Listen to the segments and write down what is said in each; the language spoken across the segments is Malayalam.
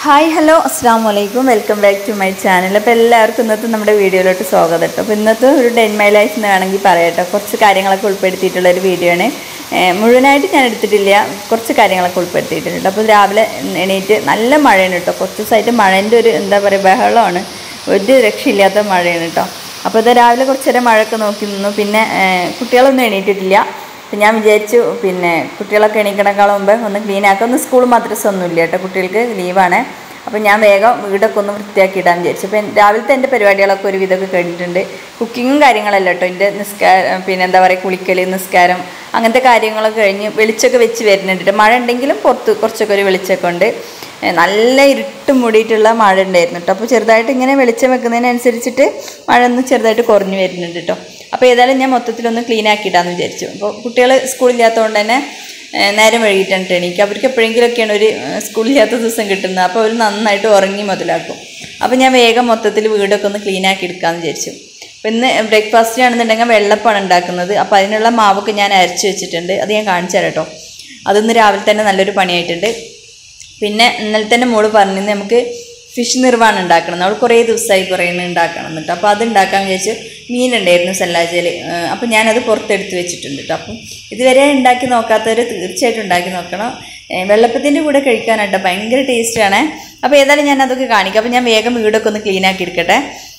ഹായ് ഹലോ അസ്സാം വലൈക്കും welcome back to my channel അപ്പോൾ എല്ലാവർക്കും ഇന്നത്തെ നമ്മുടെ വീഡിയോയിലോട്ട് സ്വാഗതം കേട്ടോ അപ്പോൾ ഇന്നത്തെ ഒരു ഡെൻ മൈ ലൈഫ് എന്ന് വേണമെങ്കിൽ പറയട്ടോ കുറച്ച് കാര്യങ്ങളൊക്കെ ഉൾപ്പെടുത്തിയിട്ടുള്ള ഒരു വീഡിയോ ആണ് ഏഹ് മുഴുവനായിട്ട് ഞാൻ എടുത്തിട്ടില്ല കുറച്ച് കാര്യങ്ങളൊക്കെ ഉൾപ്പെടുത്തിയിട്ടുണ്ട് അപ്പോൾ രാവിലെ എണീറ്റ് നല്ല മഴയാണ് കേട്ടോ കുറച്ച് ദിവസമായിട്ട് മഴേൻ്റെ ഒരു എന്താ പറയുക ബഹളമാണ് ഒരു രക്ഷയില്ലാത്ത മഴയാണ് കേട്ടോ അപ്പോൾ ഇത് രാവിലെ കുറച്ച് നേരം മഴയൊക്കെ നോക്കി നിന്നു പിന്നെ ഏഹ് കുട്ടികളൊന്നും എണീറ്റിട്ടില്ല അപ്പം ഞാൻ വിചാരിച്ചു പിന്നെ കുട്ടികളൊക്കെ എണീക്കണേക്കാളും മുമ്പ് ഒന്ന് ക്ലീൻ ആക്കുക ഒന്ന് സ്കൂൾ മദ്രസ ഒന്നും ഇല്ല കേട്ടോ കുട്ടികൾക്ക് ലീവാണ് അപ്പം ഞാൻ വേഗം വീടൊക്കെ ഒന്ന് വൃത്തിയാക്കി ഇടാൻ വിചാരിച്ചു അപ്പം രാവിലത്തെ എൻ്റെ പരിപാടികളൊക്കെ ഒരു വിധമൊക്കെ കഴിഞ്ഞിട്ടുണ്ട് കുക്കിങ്ങും കാര്യങ്ങളല്ല കേട്ടോ എൻ്റെ നിസ്കാരം പിന്നെ എന്താ പറയുക കുളിക്കൽ നിസ്കാരം അങ്ങനത്തെ കാര്യങ്ങളൊക്കെ കഴിഞ്ഞ് വെളിച്ചമൊക്കെ വെച്ച് വരുന്നുണ്ട് ട്ടോ. മഴ ഉണ്ടെങ്കിലും പുറത്ത് കുറച്ചൊക്കെ ഒരു വെളിച്ചമൊക്കെ ഉണ്ട് ഏ, നല്ല ഇരുട്ട് മൂടിയിട്ടുള്ള മഴ ഉണ്ടായിരുന്നു കേട്ടോ അപ്പോൾ ചെറുതായിട്ട് ഇങ്ങനെ വെളിച്ചം വെക്കുന്നതിനനുസരിച്ചിട്ട് മഴ ഒന്ന് ചെറുതായിട്ട് കുറഞ്ഞു വരുന്നുണ്ട് കേട്ടോ അപ്പോൾ ഏതായാലും ഞാൻ മൊത്തത്തിലൊന്ന് ക്ലീൻ ആക്കിയിട്ടാന്ന് വിചാരിച്ചു അപ്പോൾ കുട്ടികൾ സ്കൂളില്ലാത്തതുകൊണ്ട് തന്നെ ഏ, നേരം വൈകിട്ടാണ് എണീക്കുക അവർക്ക് എപ്പോഴെങ്കിലുമൊക്കെയാണ് ഒരു ഏ, സ്കൂളില്ലാത്ത ദിവസം കിട്ടുന്നത് അപ്പോൾ അവർ നന്നായിട്ട് ഉറങ്ങി മുതലാക്കും അപ്പോൾ ഞാൻ വേഗം മൊത്തത്തിൽ വീടൊക്കെ ഒന്ന് ക്ലീൻ ആക്കി എടുക്കാമെന്ന് വിചാരിച്ചു അപ്പോൾ ഇന്ന് ബ്രേക്ക്ഫാസ്റ്റിനാണെന്നുണ്ടെങ്കിൽ വെള്ളപ്പാണ് ഉണ്ടാക്കുന്നത് അപ്പോൾ അതിനുള്ള മാവൊക്കെ ഞാൻ അരച്ച് വെച്ചിട്ടുണ്ട് അത് ഞാൻ കാണിച്ചു തരാം കേട്ടോ അതൊന്ന് രാവിലെ തന്നെ നല്ലൊരു പണിയായിട്ടുണ്ട് പിന്നെ ഇന്നലെ തന്നെ മോള് പറഞ്ഞിരുന്നു നമുക്ക് ഫിഷ് നിർവാണം ഉണ്ടാക്കണം നമ്മൾ കുറേ ദിവസമായി കുറേ ഉണ്ടാക്കണം എന്നിട്ട് അപ്പോൾ അത് ഉണ്ടാക്കാൻ വിചാരിച്ച് മീനുണ്ടായിരുന്നു സല്ലാജയിൽ അപ്പോൾ ഞാനത് പുറത്തെടുത്ത് വെച്ചിട്ടുണ്ട് കേട്ടോ അപ്പം ഇതുവരെ ഉണ്ടാക്കി നോക്കാത്തവർ തീർച്ചയായിട്ടും ഉണ്ടാക്കി നോക്കണം വെള്ളപ്പത്തിൻ്റെ കൂടെ കഴിക്കാനാട്ടോ ഭയങ്കര ടേസ്റ്റാണ് അപ്പോൾ ഏതായാലും ഞാൻ അതൊക്കെ കാണിക്കാം അപ്പോൾ ഞാൻ വേഗം വീടൊക്കെ ഒന്ന് ക്ലീൻ ആക്കി എടുക്കട്ടെ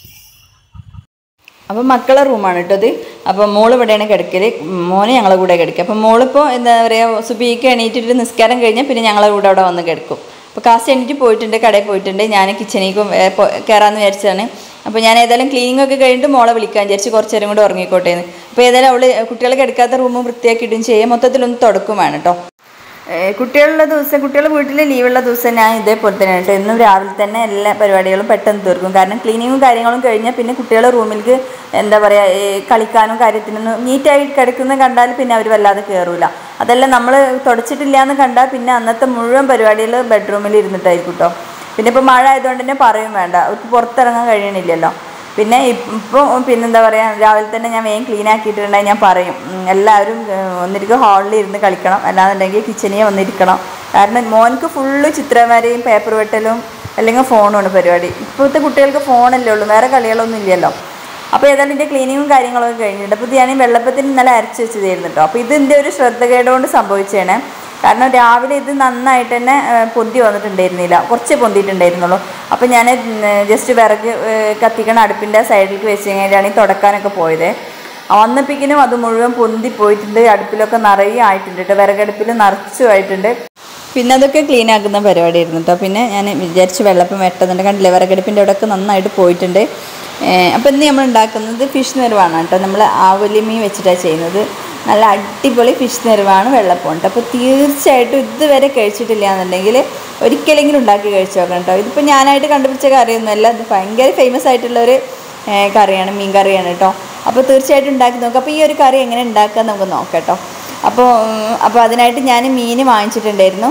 അപ്പം മക്കളെ റൂമാണ് കേട്ടോ അത് അപ്പോൾ മോള് ഇവിടെയാണ് കിടക്കൽ മോനെ ഞങ്ങളെ കൂടെ കിടക്കുക അപ്പം മോളിപ്പോൾ എന്താ പറയുക സുബീക്ക് എണീറ്റിട്ട് നിസ്കാരം കഴിഞ്ഞാൽ പിന്നെ ഞങ്ങളെ കൂടെ അവിടെ വന്ന് കിടക്കും അപ്പോൾ കാസ്റ്റ് എണീറ്റ് പോയിട്ടുണ്ട് കടയിൽ പോയിട്ടുണ്ട് ഞാൻ കിച്ചണിക്കും കയറാമെന്ന് വിചാരിച്ചതാണ് അപ്പോൾ ഞാൻ ഏതായാലും ക്ലീനിങ് ഒക്കെ കഴിഞ്ഞിട്ട് മോളെ വിളിക്കാൻ വിചാരിച്ച് കുറച്ച് നേരം കൂടെ ഉറങ്ങിക്കോട്ടെ എന്ന് അപ്പോൾ ഏതായാലും അവൾ കുട്ടികളെ കിടക്കാത്ത റൂം വൃത്തിയാക്കിയിട്ടും ചെയ്യാം മൊത്തത്തിലൊന്ന് തുടക്കും വേണം കേട്ടോ ഏഹ് കുട്ടികളുള്ള ദിവസം കുട്ടികൾ വീട്ടിൽ ലീവുള്ള ദിവസം ഞാൻ ഇതേപോലെ തന്നെ കേട്ടോ എന്നും രാവിലെ തന്നെ എല്ലാ പരിപാടികളും പെട്ടെന്ന് തീർക്കും കാരണം ക്ലീനിങ്ങും കാര്യങ്ങളും കഴിഞ്ഞാൽ പിന്നെ കുട്ടികളെ റൂമിലേക്ക് എന്താ പറയുക ഏഹ് കളിക്കാനും കാര്യത്തിനൊന്നും നീറ്റായി കിടക്കുന്ന കണ്ടാൽ പിന്നെ അവർ വല്ലാതെ കയറൂല അതെല്ലാം നമ്മൾ തുടച്ചിട്ടില്ല എന്ന് കണ്ടാൽ പിന്നെ അന്നത്തെ മുഴുവൻ പരിപാടികൾ ബെഡ്റൂമിൽ ഇരുന്നിട്ടായിരിക്കും കേട്ടോ പിന്നെ ഇപ്പോൾ മഴ ആയതുകൊണ്ട് തന്നെ പറയും വേണ്ട അവർക്ക് പുറത്തിറങ്ങാൻ കഴിയണില്ലല്ലോ പിന്നെ ഇപ്പോൾ പിന്നെന്താ പറയുക രാവിലെ തന്നെ ഞാൻ വേഗം ക്ലീൻ ആക്കിയിട്ടുണ്ടെങ്കിൽ ഞാൻ പറയും ഉം, എല്ലാവരും ഏഹ്, ഒന്നിരിക്കും ഹാളിൽ ഇരുന്ന് കളിക്കണം അല്ലാന്നുണ്ടെങ്കിൽ കിച്ചണിൽ വന്നിരിക്കണം കാരണം മോൻക്ക് ഫുള്ള് ചിത്രവരയും പേപ്പർ വെട്ടലും അല്ലെങ്കിൽ ഫോണുമാണ് പരിപാടി ഇപ്പോഴത്തെ കുട്ടികൾക്ക് ഫോണല്ലേ ഉള്ളൂ വേറെ കളികളൊന്നും ഇല്ലല്ലോ അപ്പോൾ ഏതായാലും ഇതിൻ്റെ ക്ലീനിങ്ങും കാര്യങ്ങളൊക്കെ കഴിഞ്ഞിട്ടുണ്ട് അപ്പോൾ ഇത് ഞാൻ ഈ വെള്ളപ്പത്തിന് ഇന്നലെ അരച്ച് വെച്ചതായിരുന്നു കേട്ടോ അപ്പോൾ ഇത് എൻ്റെ ഒരു ശ്രദ്ധകേട് കൊണ്ട് സംഭവിച്ചതാണ് കാരണം രാവിലെ ഇത് നന്നായിട്ട് തന്നെ ഏ, പൊന്തി വന്നിട്ടുണ്ടായിരുന്നില്ല കുറച്ച് പൊന്തിയിട്ടുണ്ടായിരുന്നുള്ളൂ അപ്പോൾ ഞാൻ ജസ്റ്റ് വിറക് ഏ, കത്തിക്കണ അടുപ്പിൻ്റെ സൈഡിലേക്ക് വെച്ച് കഴിഞ്ഞാലാണ് ഈ തുടക്കാനൊക്കെ പോയത് വന്നപ്പിക്കിനും അത് മുഴുവൻ പൊന്തി പോയിട്ടുണ്ട് അടുപ്പിലൊക്കെ നിറയെ ആയിട്ടുണ്ട് കേട്ടോ വിറകടുപ്പിൽ നിറച്ചും ആയിട്ടുണ്ട് പിന്നെ അതൊക്കെ ക്ലീൻ ആക്കുന്ന പരിപാടിയായിരുന്നു കേട്ടോ പിന്നെ ഞാൻ വിചാരിച്ച് വെള്ളപ്പം വെട്ടുന്നുണ്ട് കണ്ടില്ലേ വിറകടുപ്പിൻ്റെ അവിടെയൊക്കെ നന്നായിട്ട് പോയിട്ടുണ്ട് അപ്പോൾ ഇന്ന് നമ്മൾ ഉണ്ടാക്കുന്നത് ഫിഷ് നിറവാണ് കേട്ടോ നമ്മൾ ആവലിമീൻ വെച്ചിട്ടാണ് ചെയ്യുന്നത് നല്ല അടിപൊളി ഫിഷ് നിറവാണ് വെള്ളപ്പം ഉണ്ട് അപ്പോൾ തീർച്ചയായിട്ടും ഇതുവരെ കഴിച്ചിട്ടില്ല എന്നുണ്ടെങ്കിൽ ഒരിക്കലെങ്കിലും ഉണ്ടാക്കി കഴിച്ചു നോക്കണം കേട്ടോ ഇതിപ്പോൾ ഞാനായിട്ട് കണ്ടുപിടിച്ച കറിയൊന്നുമല്ല ഇത് ഭയങ്കര ഫേമസ് ആയിട്ടുള്ളൊരു ഏഹ്, കറിയാണ് മീൻ കറിയാണ് കേട്ടോ അപ്പോൾ തീർച്ചയായിട്ടും ഉണ്ടാക്കി നോക്കാം അപ്പോൾ ഈ ഒരു കറി എങ്ങനെ ഉണ്ടാക്കുക നമുക്ക് നോക്കാം കേട്ടോ അപ്പോൾ ഉം, അപ്പോൾ അതിനായിട്ട് ഞാൻ മീൻ വാങ്ങിച്ചിട്ടുണ്ടായിരുന്നു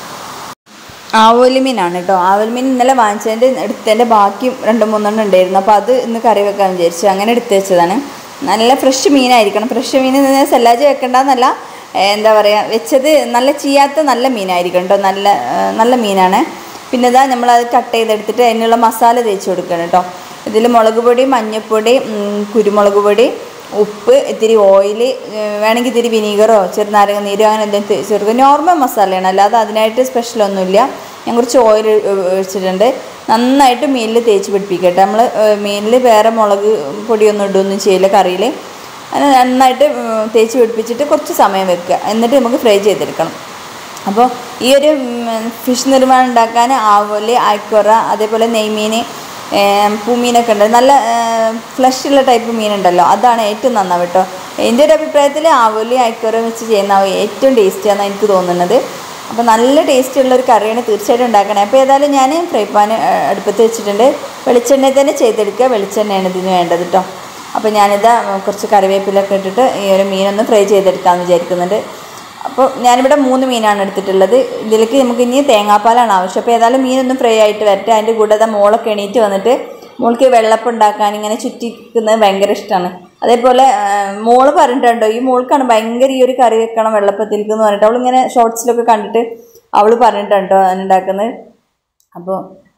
ആവോലി മീനാണ് കേട്ടോ ആവോലി മീൻ ഇന്നലെ വാങ്ങിച്ചതിൻ്റെ എടുത്തതിൻ്റെ ബാക്കി രണ്ട് മൂന്നെണ്ണം ഉണ്ടായിരുന്നു അപ്പോൾ അത് ഇന്ന് കറി വെക്കാൻ വിചാരിച്ചു അങ്ങനെ എടുത്ത് വെച്ചതാണ് നല്ല ഫ്രഷ് മീനായിരിക്കണം ഫ്രഷ് മീൻ നിന്ന് സെല്ലാജ് വെക്കണ്ടെന്നല്ല ഏ, എന്താ പറയുക വെച്ചത് നല്ല ചെയ്യാത്ത നല്ല മീനായിരിക്കണം കേട്ടോ നല്ല ഏ, നല്ല മീനാണ് പിന്നെ ഇതാ നമ്മളത് കട്ട് ചെയ്തെടുത്തിട്ട് അതിനുള്ള മസാല തേച്ച് കൊടുക്കണം കേട്ടോ ഇതിൽ മുളക് പൊടി മഞ്ഞൾപ്പൊടി ഉം, കുരുമുളക് പൊടി ഉപ്പ് ഇത്തിരി ഓയിൽ വേണമെങ്കിൽ ഇത്തിരി വിനീഗറോ ചെറുനാരങ്ങ നീരോ അങ്ങനെ എന്തെങ്കിലും ചേർക്കുക നോർമൽ മസാലയാണ് അല്ലാതെ അതിനായിട്ട് സ്പെഷ്യലൊന്നുമില്ല ഞാൻ കുറച്ച് ഓയിൽ ഒഴിച്ചിട്ടുണ്ട് നന്നായിട്ട് മീനിൽ തേച്ച് പിടിപ്പിക്കട്ടെ നമ്മൾ മീനിൽ വേറെ മുളക് പൊടിയൊന്നും ഇടുകയൊന്നും ചെയ്യില്ല കറിയിൽ അത് നന്നായിട്ട് ഉം, തേച്ച് പിടിപ്പിച്ചിട്ട് കുറച്ച് സമയം വെക്കുക എന്നിട്ട് നമുക്ക് ഫ്രൈ ചെയ്തെടുക്കണം അപ്പോൾ ഈ ഒരു ഫിഷ് നിർമ്മാണം ഉണ്ടാക്കാൻ ആവോലി അയക്കുറ അതേപോലെ നെയ്മീൻ ഏം, പൂമീനൊക്കെ ഉണ്ട് നല്ല ഫ്ലഷ് ഉള്ള ടൈപ്പ് മീനുണ്ടല്ലോ അതാണ് ഏറ്റവും നന്നാവും കേട്ടോ എൻ്റെ ഒരു അഭിപ്രായത്തിൽ ആവോലി അയക്കുറ വെച്ച് ചെയ്യുന്ന ഏറ്റവും ടേസ്റ്റിയാണെന്ന് എനിക്ക് തോന്നുന്നത് അപ്പോൾ നല്ല ടേസ്റ്റ് ഉള്ള ഒരു കറിയാണ് തീർച്ചയായിട്ടും ഉണ്ടാക്കണേ അപ്പോൾ ഏതായാലും ഞാൻ ഫ്രൈ പാൻ അടുപ്പത്ത് വെച്ചിട്ടുണ്ട് വെളിച്ചെണ്ണയിൽ തന്നെ ചെയ്തെടുക്കുക വെളിച്ചെണ്ണയാണ് ഇതിന് വേണ്ടത് കേട്ടോ അപ്പോൾ ഞാനിതാ കുറച്ച് കറിവേപ്പിലൊക്കെ ഇട്ടിട്ട് ഈ ഒരു മീനൊന്ന് ഫ്രൈ ചെയ്തെടുക്കാമെന്ന് വിചാരിക്കുന്നുണ്ട് അപ്പോൾ ഞാനിവിടെ മൂന്ന് മീനാണ് എടുത്തിട്ടുള്ളത് ഇതിലേക്ക് നമുക്ക് ഇനി തേങ്ങാപ്പാലാണ് ആവശ്യം അപ്പോൾ ഏതായാലും മീനൊന്നും ഫ്രൈ ആയിട്ട് വരട്ടെ അതിൻ്റെ കൂടെ ദാ മോളൊക്കെ എണീറ്റ് വന്നിട്ട് മോൾക്ക് വെള്ളപ്പം ഉണ്ടാക്കാൻ ഇങ്ങനെ ചുറ്റിക്കുന്നത് ഭയങ്കര ഇഷ്ടമാണ് അതേപോലെ ആ, മോള് പറഞ്ഞിട്ടുണ്ടോ ഈ മോൾക്കാണ് ഭയങ്കര ഈ ഒരു കറി വെക്കണം വെള്ളപ്പത്തിലേക്ക് എന്ന് പറഞ്ഞിട്ട് അവളിങ്ങനെ ഷോർട്സിലൊക്കെ കണ്ടിട്ട് അവൾ പറഞ്ഞിട്ടുണ്ടോ ഉണ്ടാക്കുന്നത് അപ്പോൾ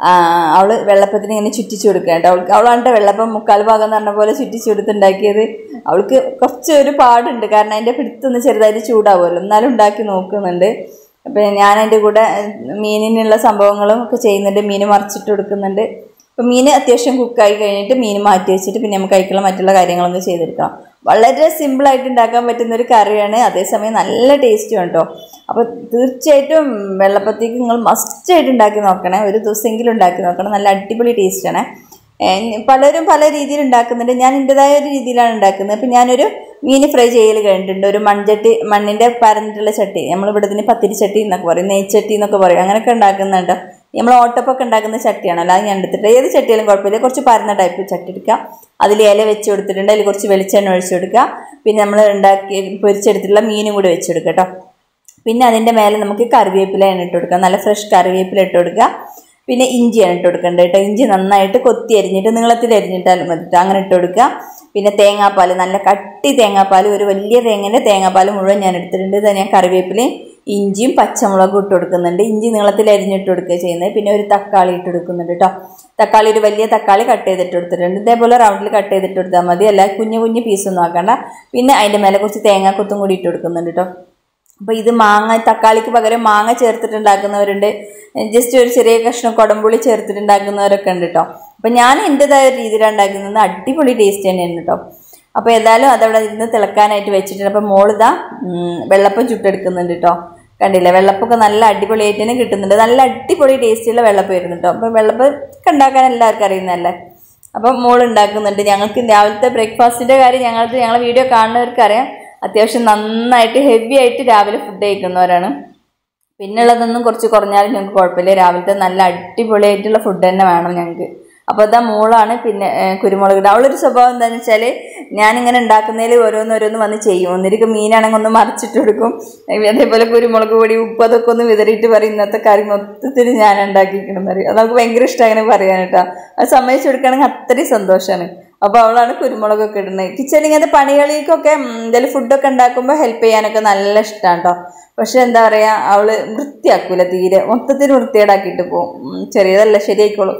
അവൾ വെള്ളപ്പത്തിന് ഇങ്ങനെ ചുറ്റിച്ചു കൊടുക്കുക കേട്ടോ അവൾക്ക് അവളാണ്ട് വെള്ളപ്പം മുക്കാൽ ഭാഗം എന്ന് പറഞ്ഞ പോലെ ചുറ്റിച്ചു കൊടുത്തുണ്ടാക്കിയത് അവൾക്ക് കുറച്ച് ഒരു പാടുണ്ട് കാരണം അതിൻ്റെ പിടുത്തൊന്ന് ചെറുതായിട്ട് ചൂടാവുമല്ലോ എന്നാലും ഉണ്ടാക്കി നോക്കുന്നുണ്ട് അപ്പം ഞാൻ അതിൻ്റെ കൂടെ മീനിനുള്ള സംഭവങ്ങളും ഒക്കെ ചെയ്യുന്നുണ്ട് മീൻ മറിച്ചിട്ട് കൊടുക്കുന്നുണ്ട് അപ്പം മീൻ അത്യാവശ്യം കുക്കായി കഴിഞ്ഞിട്ട് മീൻ മാറ്റി വെച്ചിട്ട് പിന്നെ നമുക്ക് കഴിക്കുള്ള മറ്റുള്ള കാര്യങ്ങളൊക്കെ ചെയ്തെടുക്കാം വളരെ സിമ്പിളായിട്ട് ഉണ്ടാക്കാൻ പറ്റുന്ന ഒരു കറിയാണ് അതേസമയം നല്ല ടേസ്റ്റും കേട്ടോ അപ്പോൾ തീർച്ചയായിട്ടും വെള്ളപ്പത്തേക്ക് നിങ്ങൾ മസ്റ്റായിട്ട് ഉണ്ടാക്കി നോക്കണേ ഒരു ദിവസമെങ്കിലും ഉണ്ടാക്കി നോക്കണം നല്ല അടിപൊളി ടേസ്റ്റാണ് പലരും പല രീതിയിൽ ഉണ്ടാക്കുന്നുണ്ട് ഞാൻ എൻ്റെതായ ഒരു രീതിയിലാണ് ഉണ്ടാക്കുന്നത് അപ്പം ഞാനൊരു മീൻ ഫ്രൈ ചെയ്യൽ കഴിഞ്ഞിട്ടുണ്ട് ഒരു മൺചട്ടി മണ്ണിൻ്റെ പരന്നിട്ടുള്ള ചട്ടി നമ്മൾ ഇവിടെ ഇതിന് പത്തിരി ചട്ടി എന്നൊക്കെ പറയും നെയ്ച്ചട്ടി എന്നൊക്കെ പറയും അങ്ങനെയൊക്കെ ഉണ്ടാക്കുന്നുണ്ട് നമ്മൾ ഓട്ടപ്പൊക്കെ ഉണ്ടാക്കുന്ന ചട്ടിയാണ് അല്ലാതെ ഞാൻ എടുത്തിട്ട് ഏത് ചട്ടിയാലും കുഴപ്പമില്ല കുറച്ച് പരന്ന ടൈപ്പ് ചട്ടി എടുക്കുക അതിൽ ഇല വെച്ച് കൊടുത്തിട്ടുണ്ട് അതിൽ കുറച്ച് വെളിച്ചെണ്ണ ഒഴിച്ചു കൊടുക്കുക പിന്നെ നമ്മൾ ഉണ്ടാക്കി പൊരിച്ചെടുത്തിട്ടുള്ള മീനും കൂടി വെച്ച് കൊടുക്കുക കേട്ടോ പിന്നെ അതിൻ്റെ മേലെ നമുക്ക് കറിവേപ്പിലയാണ് ഇട്ട് കൊടുക്കുക നല്ല ഫ്രഷ് കറിവേപ്പില ഇട്ട് കൊടുക്കുക പിന്നെ ഇഞ്ചിയാണ് ഇട്ട് കൊടുക്കേണ്ടത് കേട്ടോ ഇഞ്ചി നന്നായിട്ട് കൊത്തി അരിഞ്ഞിട്ട് നീളത്തിൽ അരിഞ്ഞിട്ടാലും മതി ട്ടോ. അങ്ങനെ ഇട്ട് കൊടുക്കുക പിന്നെ തേങ്ങാപ്പാൽ നല്ല കട്ടി തേങ്ങാപ്പാൽ ഒരു വലിയ തേങ്ങേൻ്റെ തേങ്ങാപ്പാൽ മുഴുവൻ ഞാൻ എടുത്തിട്ടുണ്ട് ഇത് ഞാൻ കറിവേപ്പിലയും ഇഞ്ചിയും പച്ചമുളകും ഇട്ട് കൊടുക്കുന്നുണ്ട് ഇഞ്ചി നീളത്തിൽ അരിഞ്ഞിട്ട് കൊടുക്കുക ചെയ്യുന്നത് പിന്നെ ഒരു തക്കാളി ഇട്ട് കൊടുക്കുന്നുണ്ട് കേട്ടോ തക്കാളി ഒരു വലിയ തക്കാളി കട്ട് ചെയ്തിട്ട് കൊടുത്തിട്ടുണ്ട് ഇതേപോലെ റൗണ്ടിൽ കട്ട് ചെയ്തിട്ട് കൊടുത്താൽ മതി അല്ല കുഞ്ഞു കുഞ്ഞു പീസൊന്നും ആക്കണ്ട പിന്നെ അതിൻ്റെ മേലെ കുറച്ച് തേങ്ങാക്കൊത്തും കൂടി ഇട്ട് കൊടുക്കുന്നുണ്ട് കേട്ടോ അപ്പോൾ ഇത് മാങ്ങ തക്കാളിക്ക് പകരം മാങ്ങ ചേർത്തിട്ടുണ്ടാക്കുന്നവരുണ്ട് ജസ്റ്റ് ഒരു ചെറിയ കഷ്ണം കുടംപുളി ചേർത്തിട്ടുണ്ടാക്കുന്നവരൊക്കെ ഉണ്ട് കേട്ടോ അപ്പോൾ ഞാൻ എൻ്റെതായ ഒരു രീതിയിലാണ് ഉണ്ടാക്കുന്നത് അടിപൊളി ടേസ്റ്റ് തന്നെയാണ് കേട്ടോ അപ്പോൾ ഏതായാലും അതവിടെ ഇരുന്ന് തിളക്കാനായിട്ട് വെച്ചിട്ടുണ്ട് അപ്പോൾ മോളിതാ ഉം, വെള്ളപ്പം ചുട്ടെടുക്കുന്നുണ്ട് കേട്ടോ കണ്ടില്ലേ വെള്ളപ്പൊക്കെ നല്ല അടിപൊളിയായിട്ട് തന്നെ കിട്ടുന്നുണ്ട് നല്ല അടിപൊളി ടേസ്റ്റുള്ള വെള്ളപ്പം വരുന്നു കേട്ടോ അപ്പോൾ വെള്ളപ്പം ഒക്കെ ഉണ്ടാക്കാൻ എല്ലാവർക്കും അറിയുന്നതല്ലേ അപ്പം മോൾ ഉണ്ടാക്കുന്നുണ്ട് ഞങ്ങൾക്ക് രാവിലത്തെ ബ്രേക്ക്ഫാസ്റ്റിൻ്റെ കാര്യം ഞങ്ങൾക്ക് ഞങ്ങളെ വീഡിയോ കാണുന്നവർക്കറിയാം അത്യാവശ്യം നന്നായിട്ട് ഹെവി ആയിട്ട് രാവിലെ ഫുഡ് കഴിക്കുന്നവരാണ് പിന്നുള്ളതൊന്നും കുറച്ച് കുറഞ്ഞാലും ഞങ്ങൾക്ക് കുഴപ്പമില്ല രാവിലത്തെ നല്ല അടിപൊളിയായിട്ടുള്ള ഫുഡ് തന്നെ വേണം ഞങ്ങൾക്ക് അപ്പോൾ അതാ മോളാണ് പിന്നെ ഏഹ്, കുരുമുളക് ഇടുക അവളൊരു സ്വഭാവം എന്താണെന്ന് വെച്ചാൽ ഞാനിങ്ങനെ ഉണ്ടാക്കുന്നതിൽ ഓരോന്ന് ഓരോന്ന് വന്ന് ചെയ്യും ഒന്നിരിക്കും മീനാണെങ്കിൽ ഒന്ന് മറിച്ചിട്ട് കൊടുക്കും ഏഹ്, അതേപോലെ കുരുമുളക് പൊടി ഉപ്പ് അതൊക്കെ ഒന്ന് വിതറിയിട്ട് പറയും ഇന്നത്തെ കറി മൊത്തത്തിൽ ഞാൻ ഉണ്ടാക്കിയിരിക്കണം പറയും അത് നമുക്ക് ഭയങ്കര ഇഷ്ടം അങ്ങനെ പറയാൻ കേട്ടോ അത് സമ്മതിച്ചു കൊടുക്കുകയാണെങ്കിൽ അത്രയും സന്തോഷമാണ് അപ്പോൾ അവളാണ് കുരുമുളകൊക്കെ ഇടുന്നത് കിച്ചണിൽ ഇങ്ങനത്തെ പണികളിലേക്കൊക്കെ ഉം, എന്തെങ്കിലും ഫുഡൊക്കെ ഉണ്ടാക്കുമ്പോൾ ഹെൽപ്പ് ചെയ്യാനൊക്കെ നല്ല ഇഷ്ടമാണ് കേട്ടോ പക്ഷെ എന്താ പറയുക അവള് വൃത്തിയാക്കൂല തീരെ മൊത്തത്തിൽ വൃത്തികേടാക്കിയിട്ട് പോകും ഉം, ചെറിയതല്ല ശരിയായിക്കോളും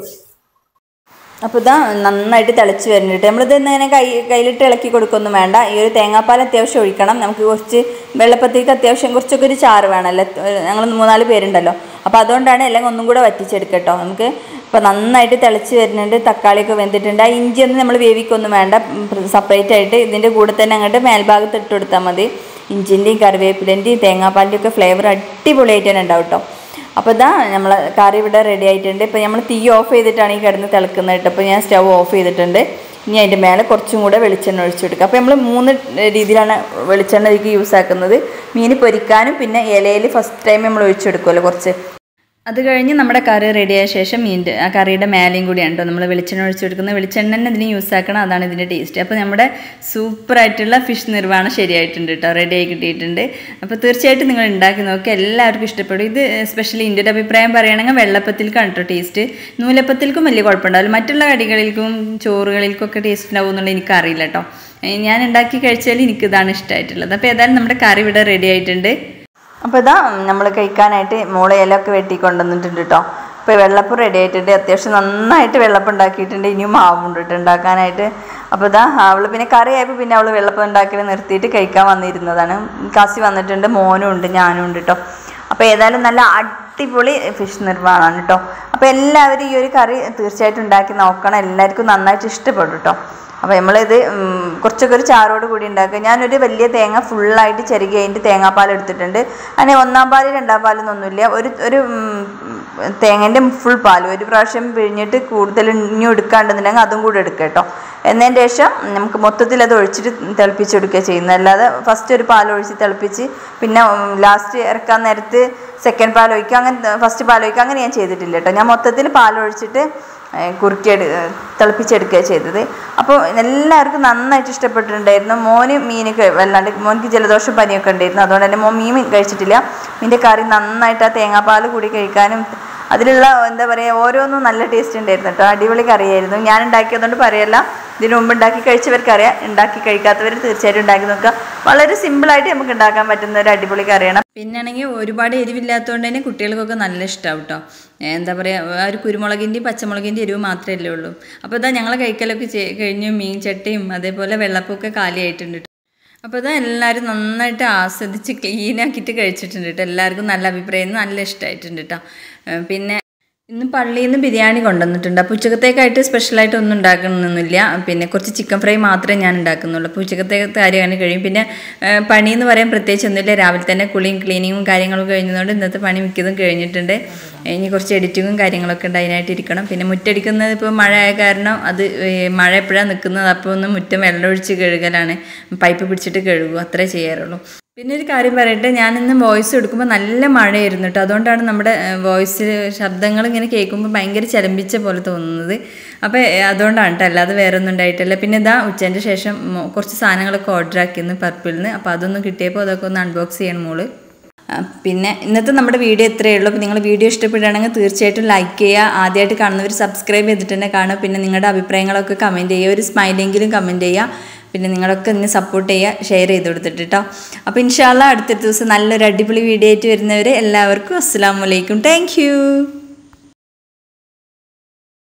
അപ്പോൾ ഇതാ നന്നായിട്ട് തിളച്ച് വരുന്നുണ്ട് നമ്മളിത് ഇങ്ങനെ കൈ കയ്യിലിട്ട് ഇളക്കി കൊടുക്കൊന്നും വേണ്ട ഈ ഒരു തേങ്ങാപ്പാൽ അത്യാവശ്യം ഒഴിക്കണം നമുക്ക് കുറച്ച് വെള്ളപ്പത്തേക്ക് അത്യാവശ്യം കുറച്ചൊക്കെ ഒരു ചാറ് വേണമല്ലോ ഞങ്ങൾ മൂന്നാല് പേരുണ്ടല്ലോ അപ്പോൾ അതുകൊണ്ടാണ് എല്ലാം ഒന്നും കൂടെ വറ്റിച്ചെടുക്കട്ടോ നമുക്ക് ഇപ്പോൾ നന്നായിട്ട് തിളച്ച് വരുന്നുണ്ട് തക്കാളിയൊക്കെ വെന്തിട്ടുണ്ട് ആ ഇഞ്ചിയൊന്നും നമ്മൾ വേവിക്കൊന്നും വേണ്ട സെപ്പറേറ്റ് ആയിട്ട് ഇതിൻ്റെ കൂടെ തന്നെ അങ്ങോട്ട് മേൽഭാഗത്ത് ഇട്ട് കൊടുത്താൽ മതി ഇഞ്ചിൻ്റെയും കറിവേപ്പിലേൻ്റെയും തേങ്ങാപ്പാലിൻ്റെയും ഒക്കെ ഫ്ലേവർ അടിപൊളിയായിട്ട് തന്നെ ഉണ്ടാവും കേട്ടോ അപ്പോൾ ഇതാ നമ്മൾ കറി ഇവിടെ റെഡി ആയിട്ടുണ്ട് ഇപ്പോൾ നമ്മൾ തീ ഓഫ് ചെയ്തിട്ടാണ് ഈ കിടന്ന് തിളക്കുന്നത് കേട്ടോ അപ്പോൾ ഞാൻ സ്റ്റവ് ഓഫ് ചെയ്തിട്ടുണ്ട് ഇനി അതിൻ്റെ മേലെ കുറച്ചും കൂടെ വെളിച്ചെണ്ണ ഒഴിച്ചു കൊടുക്കുക അപ്പോൾ നമ്മൾ മൂന്ന് രീതിയിലാണ് വെളിച്ചെണ്ണ ഇതിലേക്ക് യൂസ് ആക്കുന്നത് മീൻ പൊരിക്കാനും പിന്നെ ഇലയിൽ ഫസ്റ്റ് ടൈം നമ്മൾ ഒഴിച്ചു കൊടുക്കുമല്ലോ കുറച്ച് അത് കഴിഞ്ഞ് നമ്മുടെ കറി റെഡിയായ ശേഷം മീൻ്റെ ആ കറിയുടെ മേലെയും കൂടിയാണ് കേട്ടോ നമ്മൾ വെളിച്ചെണ്ണ ഒഴിച്ച് കൊടുക്കുന്നത് വെളിച്ചെണ്ണ തന്നെ ഇതിന് യൂസ് ആക്കണം അതാണ് ഇതിൻ്റെ ടേസ്റ്റ് അപ്പോൾ നമ്മുടെ സൂപ്പറായിട്ടുള്ള ഫിഷ് നിർവ്വാണം ശരിയായിട്ടുണ്ട് കേട്ടോ റെഡിയായി കിട്ടിയിട്ടുണ്ട് അപ്പോൾ തീർച്ചയായിട്ടും നിങ്ങൾ ഉണ്ടാക്കി നോക്കി എല്ലാവർക്കും ഇഷ്ടപ്പെടും ഇത് സ്പെഷ്യലി എൻ്റെ ഒരു അഭിപ്രായം പറയുകയാണെങ്കിൽ വെള്ളപ്പത്തിൽക്കാണ് കേട്ടോ ടേസ്റ്റ് നൂലപ്പത്തിൽക്കും വലിയ കുഴപ്പമുണ്ടാവില്ല മറ്റുള്ള കടികളിൽക്കും ചോറുകളിൽക്കും ഒക്കെ ടേസ്റ്റ് ഉണ്ടാവും എന്നുള്ളത് എനിക്കറിയില്ല കേട്ടോ ഏ, ഞാൻ ഉണ്ടാക്കി കഴിച്ചാൽ എനിക്കിതാണ് ഇഷ്ടമായിട്ടുള്ളത് അപ്പോൾ ഏതായാലും നമ്മുടെ കറി ഇവിടെ റെഡി ആയിട്ടുണ്ട് അപ്പോൾ ഇതാ നമ്മൾ കഴിക്കാനായിട്ട് മോളെ ഇലയൊക്കെ വെട്ടി കൊണ്ടുവന്നിട്ടുണ്ട് കേട്ടോ ഇപ്പോൾ വെള്ളപ്പം റെഡി ആയിട്ടുണ്ട് അത്യാവശ്യം നന്നായിട്ട് വെള്ളപ്പം ഉണ്ടാക്കിയിട്ടുണ്ട് ഇനിയും മാവുണ്ട് കേട്ടോ ഉണ്ടാക്കാനായിട്ട് അപ്പോൾ ഇതാ അവൾ പിന്നെ കറിയായപ്പോൾ പിന്നെ അവൾ വെള്ളപ്പം ഉണ്ടാക്കി നിർത്തിയിട്ട് കഴിക്കാൻ വന്നിരുന്നതാണ് കാസി വന്നിട്ടുണ്ട് മോനും ഉണ്ട് ഞാനും ഉണ്ട് കേട്ടോ അപ്പോൾ ഏതായാലും നല്ല അടിപൊളി ഫിഷ് നിർവ്വാണമാണ് കേട്ടോ അപ്പോൾ എല്ലാവരും ഈ ഒരു കറി തീർച്ചയായിട്ടും ഉണ്ടാക്കി നോക്കണം എല്ലാവർക്കും നന്നായിട്ട് ഇഷ്ടപ്പെടും കേട്ടോ അപ്പോൾ നമ്മളിത് ഉം, കുറച്ചൊക്കെ ഒരു ചാറോട് കൂടി ഉണ്ടാക്കുക ഞാനൊരു വലിയ തേങ്ങ ഫുള്ളായിട്ട് ചെറുകി അതിൻ്റെ തേങ്ങാപ്പാൽ എടുത്തിട്ടുണ്ട് അങ്ങനെ ഒന്നാം പാല് രണ്ടാം പാലൊന്നൊന്നുമില്ല ഒരു ഒരു തേങ്ങേൻ്റെ ഫുൾ പാൽ ഒരു പ്രാവശ്യം പിഴിഞ്ഞിട്ട് കൂടുതൽ ഇനിയും എടുക്കാണ്ടെന്നുണ്ടെങ്കിൽ അതും കൂടി എടുക്കുക കേട്ടോ എന്നതിന് ശേഷം നമുക്ക് മൊത്തത്തിൽ അത് ഒഴിച്ചിട്ട് തിളപ്പിച്ചെടുക്കുക ചെയ്യുന്നത് അല്ലാതെ ഫസ്റ്റ് ഒരു പാൽ ഒഴിച്ച് തിളപ്പിച്ച് പിന്നെ ലാസ്റ്റ് ഇറക്കാൻ നേരത്ത് സെക്കൻഡ് പാൽ ഒഴിക്കുക അങ്ങനെ ഫസ്റ്റ് പാൽ ഒഴിക്കുക അങ്ങനെ ഞാൻ ചെയ്തിട്ടില്ല കേട്ടോ ഞാൻ മൊത്തത്തിൽ പാൽ ഒഴിച്ചിട്ട് കുറുക്കിയെടു തിളപ്പിച്ചെടുക്കുക ചെയ്തത് അപ്പോൾ എല്ലാവർക്കും നന്നായിട്ട് ഇഷ്ടപ്പെട്ടിട്ടുണ്ടായിരുന്നു മോന് മീനൊക്കെ വല്ലാണ്ട് മോനിക്ക് ജലദോഷം പനിയൊക്കെ ഉണ്ടായിരുന്നു അതുകൊണ്ട് തന്നെ മോൻ മീൻ കഴിച്ചിട്ടില്ല മീൻ്റെ കറി നന്നായിട്ട് ആ തേങ്ങാപ്പാൽ കൂടി കഴിക്കാനും അതിലുള്ള എന്താ പറയുക ഓരോന്നും നല്ല ടേസ്റ്റ് ഉണ്ടായിരുന്നു കേട്ടോ അടിപൊളി കറിയായിരുന്നു ഞാൻ ഉണ്ടാക്കിയതുകൊണ്ട് പറയല്ല ഇതിനു മുമ്പ് ഉണ്ടാക്കി കഴിച്ചവർക്കറിയാം ഉണ്ടാക്കി കഴിക്കാത്തവർ തീർച്ചയായിട്ടും ഉണ്ടാക്കി നോക്കുക വളരെ സിമ്പിളായിട്ട് നമുക്ക് ഉണ്ടാക്കാൻ പറ്റുന്ന ഒരു അടിപൊളി കറിയാണ് പിന്നാണെങ്കിൽ ഒരുപാട് എരിവില്ലാത്തതുകൊണ്ട് തന്നെ കുട്ടികൾക്കൊക്കെ നല്ല ഇഷ്ടമാവും കേട്ടോ എന്താ പറയുക ആ ഒരു കുരുമുളകിൻ്റെയും പച്ചമുളകിൻ്റെയും എരിവ് മാത്രമേ ഉള്ളൂ അപ്പോൾ ഇതാ ഞങ്ങൾ കഴിക്കലൊക്കെ ചെയ്- കഴിഞ്ഞു മീൻ ചട്ടിയും അതേപോലെ വെള്ളപ്പൊക്കെ കാലിയായിട്ടുണ്ട് ട്ടോ. അപ്പോൾ ഇതാ എല്ലാവരും നന്നായിട്ട് ആസ്വദിച്ച് ക്ലീനാക്കിയിട്ട് കഴിച്ചിട്ടുണ്ട് കേട്ടോ എല്ലാവർക്കും നല്ല അഭിപ്രായം നല്ല ഇഷ്ടമായിട്ടുണ്ട് കേട്ടോ ഏഹ് പിന്നെ ഇന്ന് പള്ളിയിൽ നിന്ന് ബിരിയാണി കൊണ്ടുവന്നിട്ടുണ്ട് അപ്പോൾ ഉച്ചക്കത്തേക്കായിട്ട് സ്പെഷ്യലായിട്ട് ഒന്നും ഉണ്ടാക്കണമെന്നില്ല പിന്നെ കുറച്ച് ചിക്കൻ ഫ്രൈ മാത്രമേ ഞാൻ ഉണ്ടാക്കുന്നുള്ളൂ അപ്പോൾ ഉച്ചക്കത്തേക്ക് കാര്യമാണ് കഴിയും പിന്നെ ഏഹ് പണി എന്ന് പറയാൻ പ്രത്യേകിച്ച് ഒന്നുമില്ല രാവിലെ തന്നെ കുളിയും ക്ലീനിങ്ങും കാര്യങ്ങളും കഴിഞ്ഞതുകൊണ്ട് ഇന്നത്തെ പണി മിക്കതും കഴിഞ്ഞിട്ടുണ്ട് ഇനി കുറച്ച് എഡിറ്റിങ്ങും കാര്യങ്ങളൊക്കെ ഉണ്ട് അതിനായിട്ട് ഇരിക്കണം പിന്നെ മുറ്റടിക്കുന്നത് ഇപ്പോൾ മഴ ആയ കാരണം അത് ഏഹ് മഴ എപ്പോഴാണ് നിൽക്കുന്നത് അപ്പോൾ ഒന്ന് മുറ്റം വെള്ളമൊഴിച്ച് കഴുകലാണ് പൈപ്പ് പിടിച്ചിട്ട് കഴുകും അത്രേ ചെയ്യാറുള്ളൂ പിന്നെ ഒരു കാര്യം പറയട്ടെ ഞാൻ ഇന്ന് വോയിസ് എടുക്കുമ്പോൾ നല്ല മഴയായിരുന്നു കേട്ടോ അതുകൊണ്ടാണ് നമ്മുടെ വോയിസ് ശബ്ദങ്ങൾ ഇങ്ങനെ കേൾക്കുമ്പോൾ ഭയങ്കര ചലമ്പിച്ച പോലെ തോന്നുന്നത് അപ്പോൾ ഏഹ്, അതുകൊണ്ടാണ് കേട്ടോ അല്ലാതെ വേറെ ഒന്നും ഉണ്ടായിട്ടില്ല പിന്നെ ഇതാ ഉച്ചേൻ്റെ ശേഷം മോ- കുറച്ച് സാധനങ്ങളൊക്കെ ഓർഡർ ആക്കിയിരുന്നു പർപ്പിളിൽ നിന്ന് അപ്പോൾ അതൊന്ന് കിട്ടിയപ്പോൾ അതൊക്കെ ഒന്ന് അൺബോക്സ് ചെയ്യണം മോള് ആ, പിന്നെ ഇന്നത്തെ നമ്മുടെ വീഡിയോ ഇത്രയേ ഉള്ളൂ അപ്പോൾ നിങ്ങൾ വീഡിയോ ഇഷ്ടപ്പെടുകയാണെങ്കിൽ തീർച്ചയായിട്ടും ലൈക്ക് ചെയ്യുക ആദ്യമായിട്ട് കാണുന്നവർ സബ്സ്ക്രൈബ് ചെയ്തിട്ട് തന്നെ കാണുക പിന്നെ നിങ്ങളുടെ അഭിപ്രായങ്ങളൊക്കെ കമൻറ്റ് ചെയ്യുക ഒരു സ്മൈലെങ്കിലും കമൻറ്റ് ചെയ്യുക പിന്നെ നിങ്ങളൊക്കെ എന്നെ സപ്പോർട്ട് ചെയ്യുക ഷെയർ ചെയ്ത് കൊടുത്തിട്ട് കേട്ടോ അപ്പോൾ ഇൻഷാല്ല അടുത്ത ദിവസം നല്ലൊരു അടിപൊളി വീഡിയോ ആയിട്ട് വരുന്നവരെ എല്ലാവർക്കും അസ്സാം വലൈക്കും താങ്ക് യു